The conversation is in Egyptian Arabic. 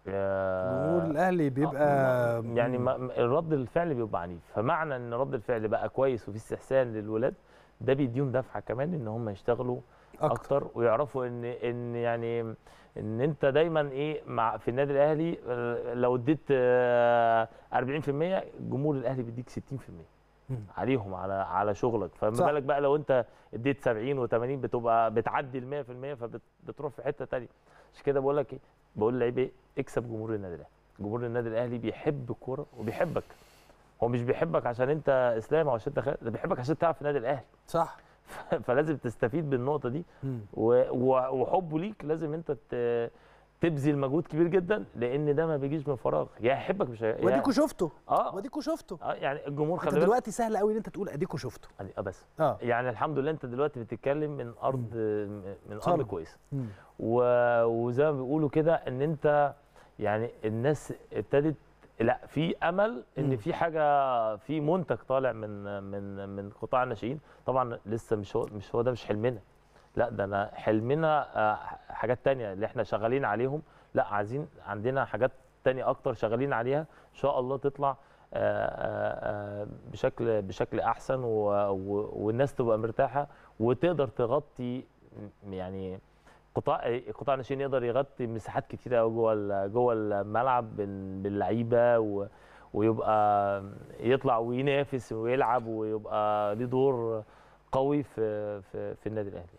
جمهور الاهلي بيبقى يعني ما الرد الفعل بيبقى عنيف فمعنى ان رد الفعل بقى كويس وفي استحسان للولاد ده بيديهم دفعه كمان ان هم يشتغلوا أكتر. اكتر, ويعرفوا ان ان يعني ان انت دايما ايه مع في النادي الاهلي آه، لو اديت آه، 40% جمهور الاهلي بيديك 60% مم. عليهم على على شغلك فما صح. بالك بقى لو انت اديت 70 و80 بتبقى بتعدي ال 100% فبتروح في حته ثانيه عشان كده بقول لك ايه بقول للعيب ايه اكسب جمهور النادي الاهلي جمهور النادي الاهلي بيحب الكوره وبيحبك هو مش بيحبك عشان انت اسلام او عشان انت خالد ده بيحبك عشان تلعب في النادي الاهلي صح فلازم تستفيد بالنقطه دي مم. و- و- وحبه ليك لازم انت ت- تبذل مجهود كبير جدا لان ده ما بيجيش من فراغ يا يحبك مش هي- يا- واديكوا شفته اه واديكوا شفته اه يعني الجمهور انت خلي بالك دلوقتي سهل قوي ان انت تقول اديكوا شفته يعني اه بس اه يعني الحمد لله انت دلوقتي بتتكلم من ارض من صلب. ارض كويسه مم. و- وزي ما بيقولوا كده ان انت يعني الناس ابتدت لا في امل مم. ان في حاجه في منتج طالع من من من قطاع الناشئين طبعا لسه مش هو مش هو ده مش حلمنا لا ده انا حلمنا آه، حاجات تانية اللي احنا شغالين عليهم لا عايزين عندنا حاجات تانية اكتر شغالين عليها ان شاء الله تطلع آه، آه، آه، بشكل بشكل احسن و- و- والناس تبقى مرتاحه وتقدر تغطي م- يعني قطاع قطاع الناشئين يقدر يغطي مساحات كتيره قوي جوه ال- جوه الملعب بال- باللعيبه و- ويبقى يطلع وينافس ويلعب ويبقى ليه دور قوي في في, في النادي الاهلي